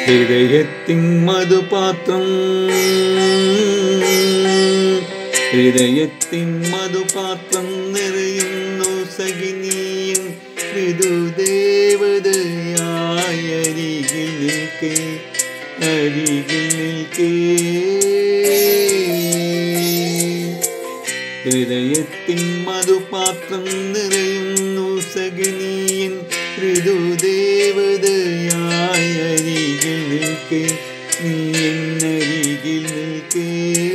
ഹൃദയത്തിൻ മധുപാത്രം ഹൃദയത്തിൻ മധുപാത്രം നിറയുന്നു സഖിനിയൻ ഋതുദേവതയായ അരികിൽ നിൽക്കേ അരികിൽ നിൽക്കേ ഹൃദയത്തിൻ മധുപാത്രം നിറയുന്നു സഗനീയൻ ഋതുദേവതയായ അരികിൽ നിൽക്കേ നീ എന്നരികിൽ നിൽക്കേ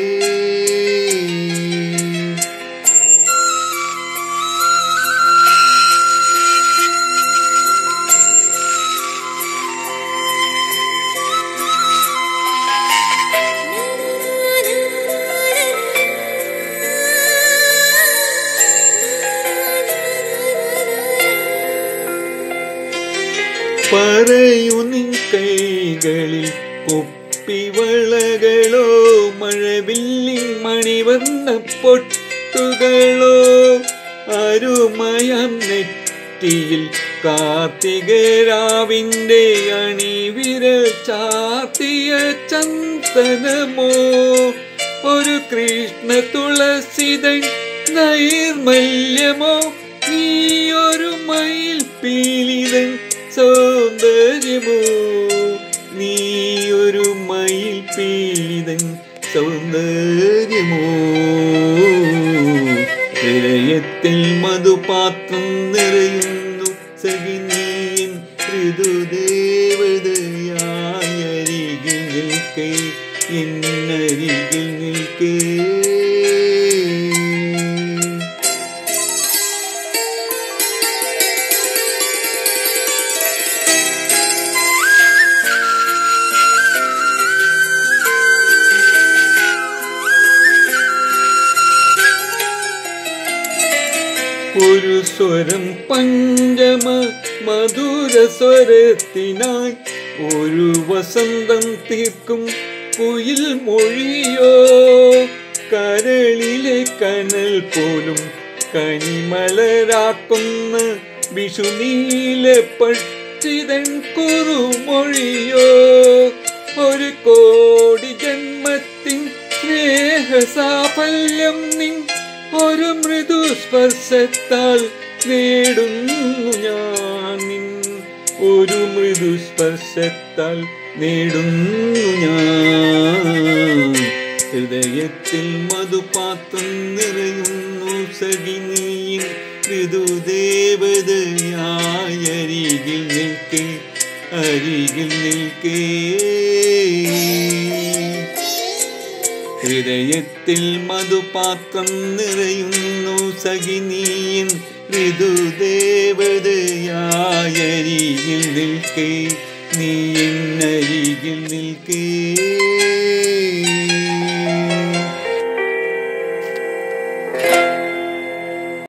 പറയൂ നിൻ കൈകളിൽ കുപ്പിവളകളോ മഴവില്ലിൻ മണിവർണ്ണ പൊട്ടുകളോ അരുമയം നെറ്റിയിൽ കാർത്തികരാവിൻ്റെ അണിവിരൽ ചാർത്തിയ ചന്ദനമോ ഒരു കൃഷ്ണ തുളസിതൻ നൈർമല്യമോ നീ ഒരു മയിൽ പീലിതൻ സൗന്ദര്യമോ നീ ഒരു മയിൽ പീലിതൻ സൗന്ദര്യമോ ഹൃദയത്തിൽ മധുപാത്രം നിറയുന്നു സഖിനീയൻ ഋതുദേവതയായ അരികിൽ നിൽക്കേ എന്നരികിൽ നിൽക്കേ ഒരു സ്വരം പഞ്ചമ മധുര സ്വരത്തിനായി ഒരു വസന്തം തീർക്കും കുയിൽ മൊഴിയോ കരളിലെ കനൽ പോലും കനിമലരാക്കുന്ന വിഷുനീല പക്ഷിതൻ കുറുമൊഴിയോ ഒരു കോടി ജന്മത്തിൻ സ്നേഹസാഫല്യം നിൻ ഒരു മൃദു സ്പർശത്താൽ നേടുന്നു ഞാൻ നിൻ ഒരു മൃദു സ്പർശത്താൽ നേടുന്നു ഞാൻ ഹൃദയത്തിൽ മധുപാത്രം നിറയുന്നു സഖിനിയിൽ ഋതുദേവതയായ അരികിൽ നിൽക്കേ അരികിൽ നിൽക്കേ ഹൃദയത്തിൽ മധുപാത്രം നിറയുന്നു സഖിനീയൻ ഋതുദേവതയായ അരികിൽ നിൽക്കേ നീ എന്നരികിൽ നിൽക്കേ